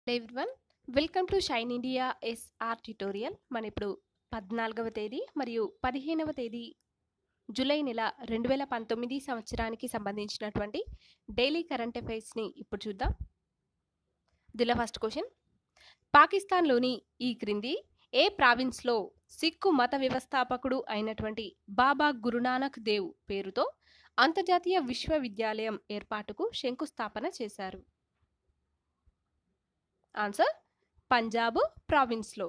everyone welcome to shine India SR tutorial మన ఇప్పుడు పద్నాలుగవ తేదీ మరియు పదిహేనవ తేదీ జూలై నెల రెండు వేల పంతొమ్మిది సంవత్సరానికి సంబంధించినటువంటి డైలీ కరెంట్ అఫైర్స్ని ఇప్పుడు చూద్దాం దిల ఫస్ట్ క్వశ్చన్ పాకిస్తాన్లోని ఈ క్రింది ఏ ప్రావిన్స్లో సిక్కు మత వ్యవస్థాపకుడు అయినటువంటి బాబా గురునానక్ దేవ్ పేరుతో అంతర్జాతీయ విశ్వవిద్యాలయం ఏర్పాటుకు శంకుస్థాపన చేశారు ఆన్సర్ పంజాబ్ ప్రావిన్స్లో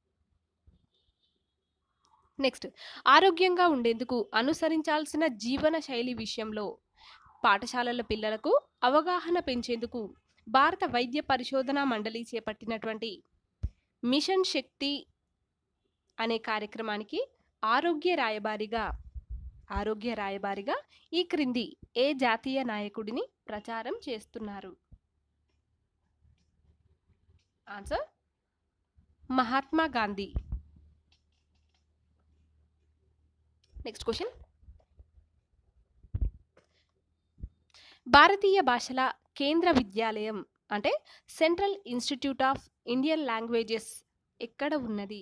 నెక్స్ట్ ఆరోగ్యంగా ఉండేందుకు అనుసరించాల్సిన జీవన శైలి విషయంలో పాఠశాలల పిల్లలకు అవగాహన పెంచేందుకు భారత వైద్య పరిశోధనా మండలి చేపట్టినటువంటి మిషన్ శక్తి అనే కార్యక్రమానికి ఆరోగ్య రాయబారిగా ఆరోగ్య రాయబారిగా ఈ క్రింది ఏ జాతీయ నాయకుడిని ప్రచారం చేస్తున్నారు answer Mahatma Gandhi next question భారతీయ భాషల కేంద్ర విద్యాలయం అంటే central institute of Indian languages ఎక్కడ ఉన్నది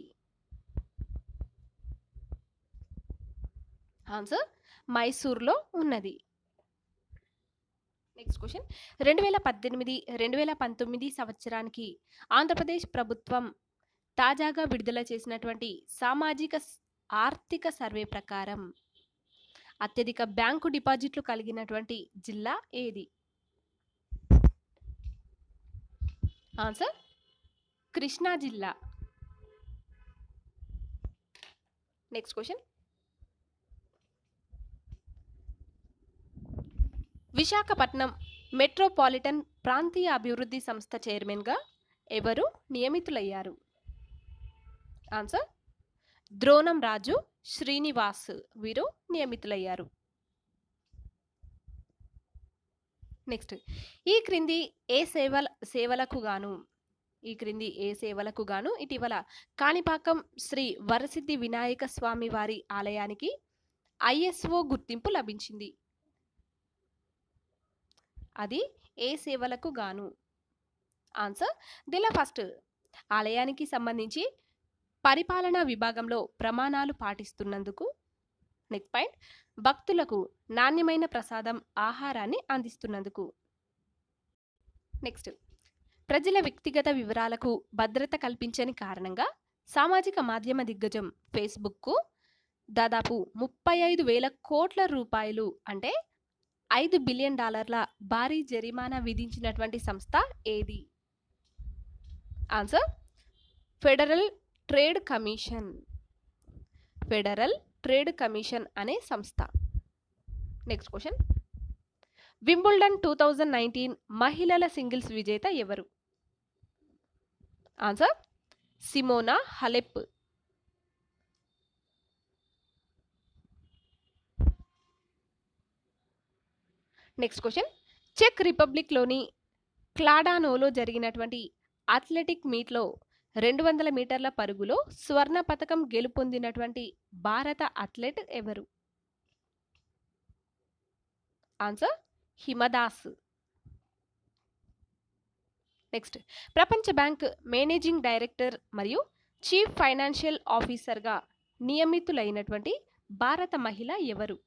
ఆన్సర్ మైసూర్లో ఉన్నది నెక్స్ట్ క్వశ్చన్ రెండు వేల పద్దెనిమిది రెండు వేల పంతొమ్మిది సంవత్సరానికి ఆంధ్రప్రదేశ్ ప్రభుత్వం తాజాగా విడుదల చేసినటువంటి సామాజిక స్- ఆర్థిక సర్వే ప్రకారం అత్యధిక బ్యాంకు డిపాజిట్లు కలిగినటువంటి జిల్లా ఏది ఆన్సర్ కృష్ణా జిల్లా నెక్స్ట్ క్వశ్చన్ విశాఖపట్నం మెట్రోపాలిటన్ ప్రాంతీయ అభివృద్ధి సంస్థ చైర్మన్గా ఎవరు నియమితులయ్యారు ఆన్సర్ ద్రోణం రాజు శ్రీనివాస్ వీరు నియమితులయ్యారు నెక్స్ట్ ఈ క్రింది ఏ సేవల సేవలకు గాను ఈ క్రింది ఏ సేవలకు గాను ఇటీవల కాణిపాకం శ్రీ వరసిద్ధి వినాయక స్వామి వారి ఆలయానికి ఐఎస్ఓ గుర్తింపు లభించింది అది ఏ సేవలకు గాను ఆన్సర్ దిల ఫస్ట్ ఆలయానికి సంబంధించి పరిపాలనా విభాగంలో ప్రమాణాలు పాటిస్తున్నందుకు నెక్స్ట్ పాయింట్ భక్తులకు నాణ్యమైన ప్రసాదం ఆహారాన్ని అందిస్తున్నందుకు నెక్స్ట్ ప్రజల వ్యక్తిగత వివరాలకు భద్రత కల్పించని కారణంగా సామాజిక మాధ్యమ దిగ్గజం ఫేస్బుక్కు దాదాపు ముప్పై ఐదు వేల కోట్ల రూపాయలు అంటే ఐదు బిలియన్ డాలర్ల భారీ జరిమానా విధించినటువంటి సంస్థ ఏది answer federal trade commission federal trade commission అనే సంస్థ next question Wimbledon two thousand nineteen మహిళల సింగిల్స్ విజేత ఎవరు answer Simona Halep next question చెక్ రిపబ్లిక్లోని క్లాడానోలో జరిగినటువంటి అథ్లెటిక్ మీట్లో రెండు వందల మీటర్ల పరుగులో స్వర్ణ పథకం గెలుపొందినటువంటి భారత అథ్లెట్ ఎవరు ఆన్సర్ హిమదాస్ నెక్స్ట్ ప్రపంచ బ్యాంక్ మేనేజింగ్ డైరెక్టర్ మరియు చీఫ్ ఫైనాన్షియల్ ఆఫీసర్గా నియమితులైనటువంటి భారత మహిళ ఎవరు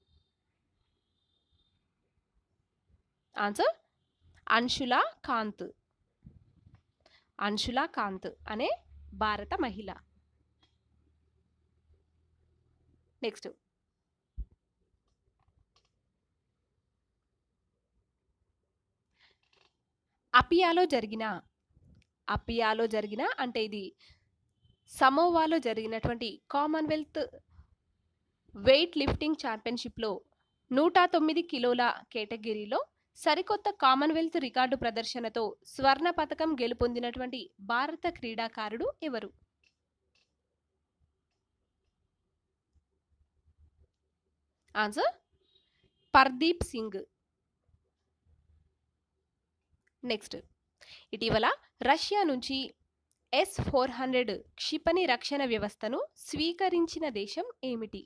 ఆన్సర్ అన్షులా కాంత్ అన్షులా కాంత్ అనే భారత మహిళ నెక్స్ట్ అపియాలో జరిగిన అపియాలో జరిగిన అంటే ఇది సమోవాలో జరిగినటువంటి కామన్వెల్త్ వెయిట్ లిఫ్టింగ్ ఛాంపియన్షిప్లో నూట తొమ్మిది కిలోల కేటగిరీలో సరికొత్త కామన్వెల్త్ రికార్డు ప్రదర్శనతో స్వర్ణ పథకం గెలుపొందినటువంటి భారత క్రీడాకారుడు ఎవరు ఆన్సర్ పర్దీప్ సింగ్ నెక్స్ట్ ఇటీవల రష్యా నుంచి ఎస్ ఫోర్ హండ్రెడ్ క్షిపణి రక్షణ వ్యవస్థను స్వీకరించిన దేశం ఏమిటి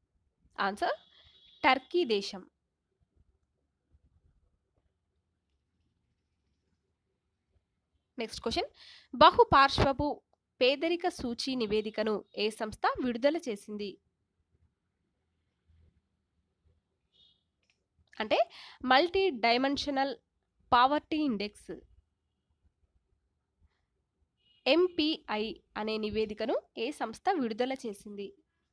ఆన్సర్ టర్కీ దేశం నెక్స్ట్ క్వశ్చన్ బహుపార్శ్వపు పేదరిక సూచి నివేదికను ఏ సంస్థ విడుదల చేసింది అంటే multi dimensional poverty index MPI అనే నివేదికను ఏ సంస్థ విడుదల చేసింది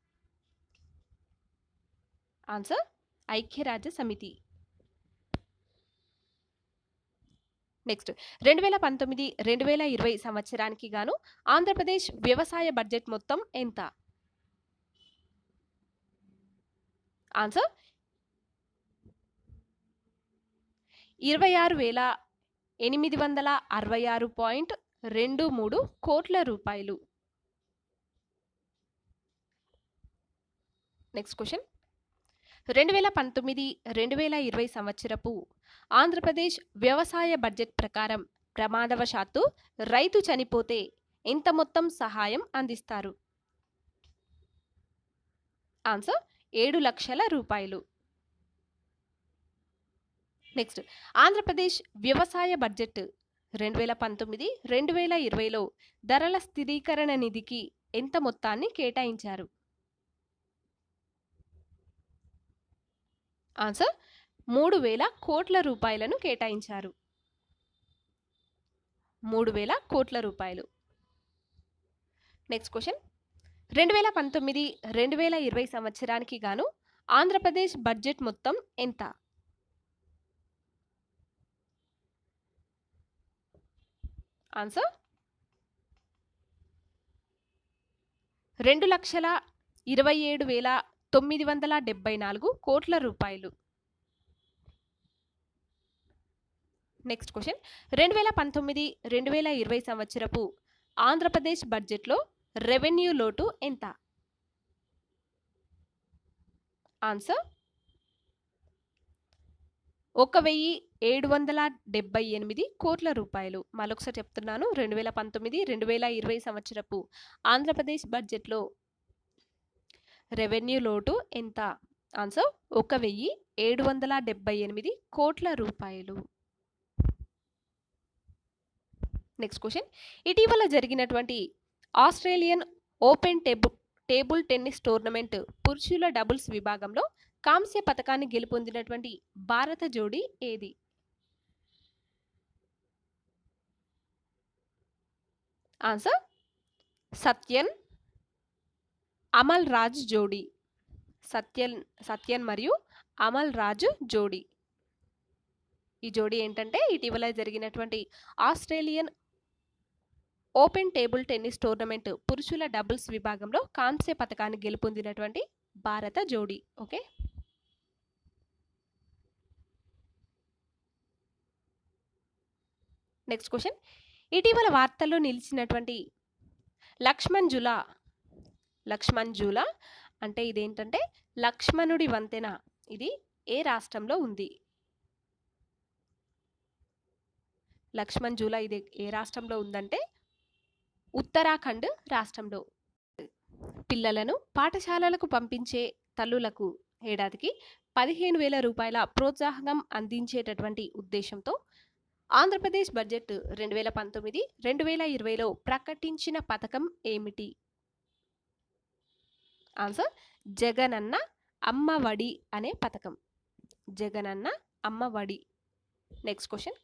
ఆన్సర్ ఐక్యరాజ్య సమితి నెక్స్ట్ రెండు వేల పంతొమ్మిది రెండు వేల ఇరవై సంవత్సరానికి గాను ఆంధ్రప్రదేశ్ వ్యవసాయ బడ్జెట్ మొత్తం ఎంత ఆన్సర్ ఇరవై ఆరు వేల ఎనిమిది వందల అరవై ఆరు పాయింట్ రెండు మూడు కోట్ల రూపాయలు నెక్స్ట్ క్వశ్చన్ రెండు వేల పంతొమ్మిది రెండు వేల ఇరవై సంవత్సరపు ఆంధ్రప్రదేశ్ వ్యవసాయ బడ్జెట్ ప్రకారం ప్రమాదవశాత్తు రైతు చనిపోతే ఎంత మొత్తం సహాయం అందిస్తారు ఆన్సర్ ఏడు లక్షల రూపాయలు నెక్స్ట్ ఆంధ్రప్రదేశ్ వ్యవసాయ బడ్జెట్ రెండు వేల పంతొమ్మిది రెండు వేల ఇరవైలో ధరల స్థిరీకరణ నిధికి ఎంత మొత్తాన్ని కేటాయించారు ఆన్సర్ మూడు వేల కోట్ల రూపాయలను కేటాయించారు మూడు వేల కోట్ల రూపాయలు నెక్స్ట్ క్వశ్చన్ రెండు వేల పంతొమ్మిది రెండు వేల ఇరవై సంవత్సరానికి గాను ఆంధ్రప్రదేశ్ బడ్జెట్ మొత్తం ఎంత ఆన్సర్ రెండు లక్షల ఇరవై ఏడు వేల తొమ్మిది వందల డెబ్బై నాలుగు కోట్ల రూపాయలు నెక్స్ట్ క్వశ్చన్ రెండు వేల పంతొమ్మిది రెండు వేల ఇరవై సంవత్సరపు ఆంధ్రప్రదేశ్ బడ్జెట్లో రెవెన్యూ లోటు ఎంత ఆన్సర్ ఒక వెయ్యి ఏడు వందల డెబ్బై ఎనిమిది కోట్ల రూపాయలు మరొకసారి చెప్తున్నాను రెండు వేల పంతొమ్మిది రెండు వేల ఇరవై సంవత్సరపు ఆంధ్రప్రదేశ్ బడ్జెట్లో రెవెన్యూ లోటు ఎంత ఆన్సర్ ఒక వెయ్యి ఏడు వందల డెబ్బై ఎనిమిది కోట్ల రూపాయలు నెక్స్ట్ క్వశ్చన్ ఇటీవల జరిగినటువంటి Australian open table table tennis tournament పురుషుల డబుల్స్ విభాగంలో కాంస్య పథకాన్ని గెలుపొందినటువంటి భారత జోడీ ఏది ఆన్సర్ సత్యన్ అమల్ రాజ్ జోడీ సత్యన్ సత్యన్ మరియు అమల్ రాజు జోడీ ఈ జోడీ ఏంటంటే ఇటీవల జరిగినటువంటి Australian open table tennis tournament పురుషుల డబుల్స్ విభాగంలో కాంస్య పథకాన్ని గెలుపొందినటువంటి భారత జోడీ ఓకే నెక్స్ట్ క్వశ్చన్ ఇటీవల వార్తల్లో నిలిచినటువంటి లక్ష్మణ్ జులా లక్ష్మణ్ జూలా అంటే ఇదేంటంటే లక్ష్మణుడి వంతెన ఇది ఏ రాష్ట్రంలో ఉంది లక్ష్మణ్ జూలా ఇది ఏ రాష్ట్రంలో ఉందంటే ఉత్తరాఖండ్ రాష్ట్రంలో పిల్లలను పాఠశాలలకు పంపించే తల్లులకు ఏడాదికి పదిహేను వేల రూపాయల ప్రోత్సాహకం అందించేటటువంటి ఉద్దేశంతో ఆంధ్రప్రదేశ్ బడ్జెట్ రెండు వేల పంతొమ్మిది రెండు వేల ఇరవైలో ప్రకటించిన పథకం ఏమిటి ఆన్సర్ జగనన్న అమ్మఒడి అనే పథకం జగనన్న అమ్మఒడి నెక్స్ట్ క్వశ్చన్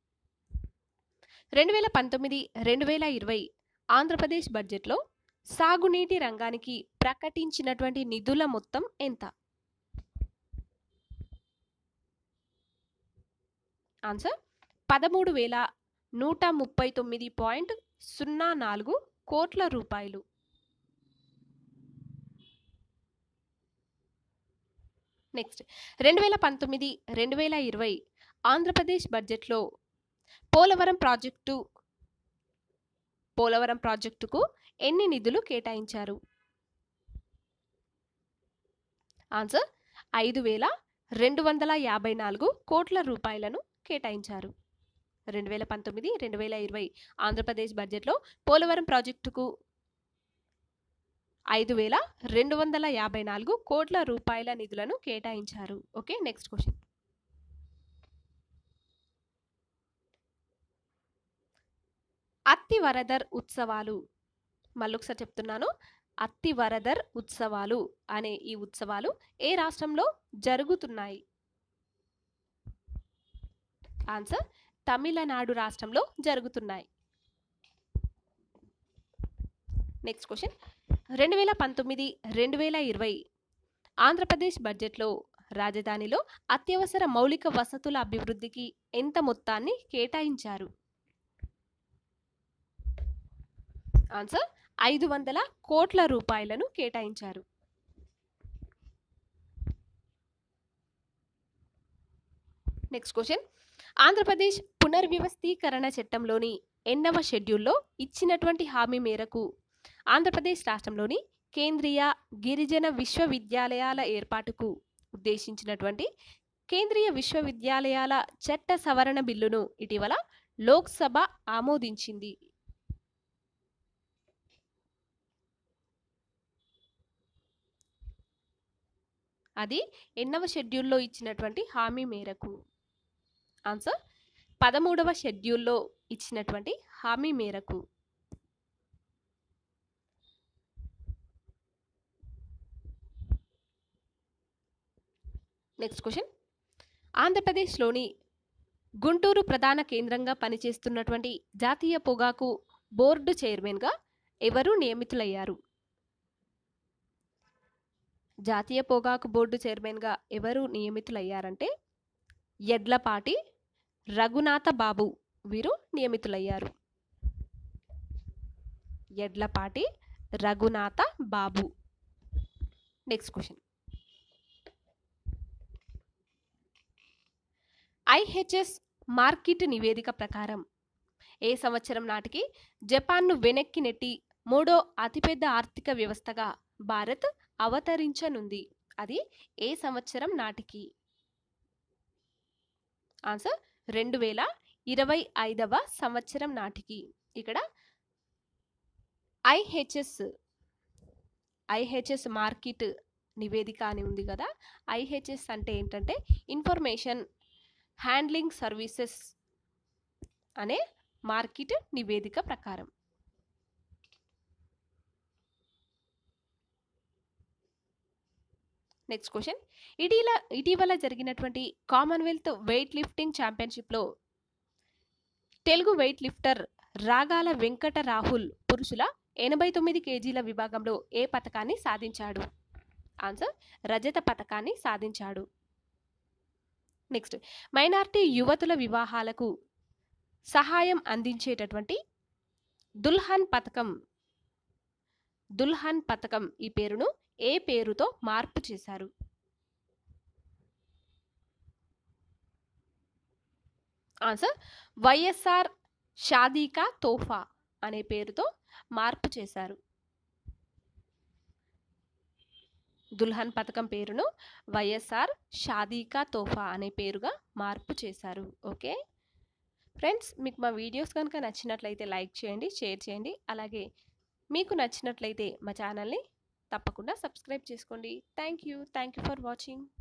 రెండు వేల పంతొమ్మిది రెండు వేల ఇరవై ఆంధ్రప్రదేశ్ బడ్జెట్లో సాగునీటి రంగానికి ప్రకటించినటువంటి నిధుల మొత్తం ఎంత ఆన్సర్ పదమూడు వేల నూట ముప్పై తొమ్మిది పాయింట్ సున్నా నాలుగు కోట్ల రూపాయలు నెక్స్ట్ రెండు వేల పంతొమ్మిది రెండు వేల ఇరవై ఆంధ్రప్రదేశ్ బడ్జెట్లో పోలవరం ప్రాజెక్టు పోలవరం ప్రాజెక్టుకు ఎన్ని నిధులు కేటాయించారు ఆన్సర్ ఐదు వేల రెండు వందల యాభై నాలుగు కోట్ల రూపాయలను కేటాయించారు రెండు వేల పంతొమ్మిది రెండు వేల ఇరవై ఆంధ్రప్రదేశ్ బడ్జెట్లో పోలవరం ప్రాజెక్టుకు ఐదు వేల రెండు వందల యాభై నాలుగు కోట్ల రూపాయల నిధులను కేటాయించారు ఓకే నెక్స్ట్ క్వశ్చన్ అత్తివరదర్ ఉత్సవాలు మళ్ళొకసారి చెప్తున్నాను అత్తివరదర్ ఉత్సవాలు అనే ఈ ఉత్సవాలు ఏ రాష్ట్రంలో జరుగుతున్నాయి ఆన్సర్ తమిళనాడు రాష్ట్రంలో జరుగుతున్నాయి నెక్స్ట్ క్వశ్చన్ రెండు వేల పంతొమ్మిది రెండు వేల ఇరవై ఆంధ్రప్రదేశ్ బడ్జెట్లో రాజధానిలో అత్యవసర మౌలిక వసతుల అభివృద్ధికి ఎంత మొత్తాన్ని కేటాయించారు ఆన్సర్ ఐదు వందల కోట్ల రూపాయలను కేటాయించారు నెక్స్ట్ క్వశ్చన్ ఆంధ్రప్రదేశ్ పునర్వ్యవస్థీకరణ చట్టంలోని ఎన్నవ షెడ్యూల్లో ఇచ్చినటువంటి హామీ మేరకు ఆంధ్రప్రదేశ్ రాష్ట్రంలోని కేంద్రీయ గిరిజన విశ్వవిద్యాలయాల ఏర్పాటుకు ఉద్దేశించినటువంటి కేంద్రీయ విశ్వవిద్యాలయాల చట్ట సవరణ బిల్లును ఇటీవల లోక్సభ ఆమోదించింది అది ఎన్నవ షెడ్యూల్లో ఇచ్చినటువంటి హామీ మేరకు ఆన్సర్ పదమూడవ షెడ్యూల్లో ఇచ్చినటువంటి హామీ మేరకు నెక్స్ట్ క్వశ్చన్ ఆంధ్రప్రదేశ్లోని గుంటూరు ప్రధాన కేంద్రంగా పనిచేస్తున్నటువంటి జాతీయ పొగాకు బోర్డు చైర్మన్గా ఎవరు నియమితులయ్యారు జాతీయ పొగాకు బోర్డు చైర్మన్గా ఎవరు నియమితులయ్యారంటే ఎడ్లపాటి రఘునాథ బాబు వీరు నియమితులయ్యారు Edlapati Raghunatha Babu next question IHS market నివేదిక ప్రకారం ఏ సంవత్సరం నాటికి జపాన్ను వెనక్కి నెట్టి మూడో అతిపెద్ద ఆర్థిక వ్యవస్థగా భారత్ అవతరించనుంది అది ఏ సంవత్సరం నాటికి ఆన్సర్ రెండు వేల ఇరవై ఐదవ సంవత్సరం నాటికి ఇక్కడ ఐహెచ్ఎస్ ఐహెచ్ఎస్ మార్కెట్ నివేదిక అని ఉంది కదా ఐహెచ్ఎస్ అంటే ఏంటంటే ఇన్ఫర్మేషన్ హ్యాండ్లింగ్ సర్వీసెస్ అనే మార్కెట్ నివేదిక ప్రకారం నెక్స్ట్ క్వశ్చన్ ఇటీల ఇటీవల జరిగినటువంటి కామన్వెల్త్ వెయిట్ లిఫ్టింగ్ ఛాంపియన్షిప్లో తెలుగు వెయిట్ లిఫ్టర్ రాగాల వెంకట రాహుల్ పురుషుల ఎనభై తొమ్మిది కేజీల విభాగంలో ఏ పథకాన్ని సాధించాడు ఆన్సర్ రజత పథకాన్ని సాధించాడు నెక్స్ట్ మైనార్టీ యువతుల వివాహాలకు సహాయం అందించేటటువంటి దుల్హన్ పథకం దుల్హన్ పథకం ఈ పేరును ఏ పేరుతో మార్పు చేశారు ఆన్సర్ వైఎస్ఆర్ షాదీకా తోఫా అనే పేరుతో మార్పు చేశారు దుల్హన్ పథకం పేరును వైఎస్ఆర్ షాదీకా తోఫా అనే పేరుగా మార్పు చేశారు ఓకే ఫ్రెండ్స్ మీకు మా వీడియోస్ కనుక నచ్చినట్లయితే లైక్ చేయండి షేర్ చేయండి అలాగే మీకు నచ్చినట్లయితే మా ఛానల్ని తప్పకుండా సబ్స్క్రైబ్ చేసుకోండి thank you thank you for watching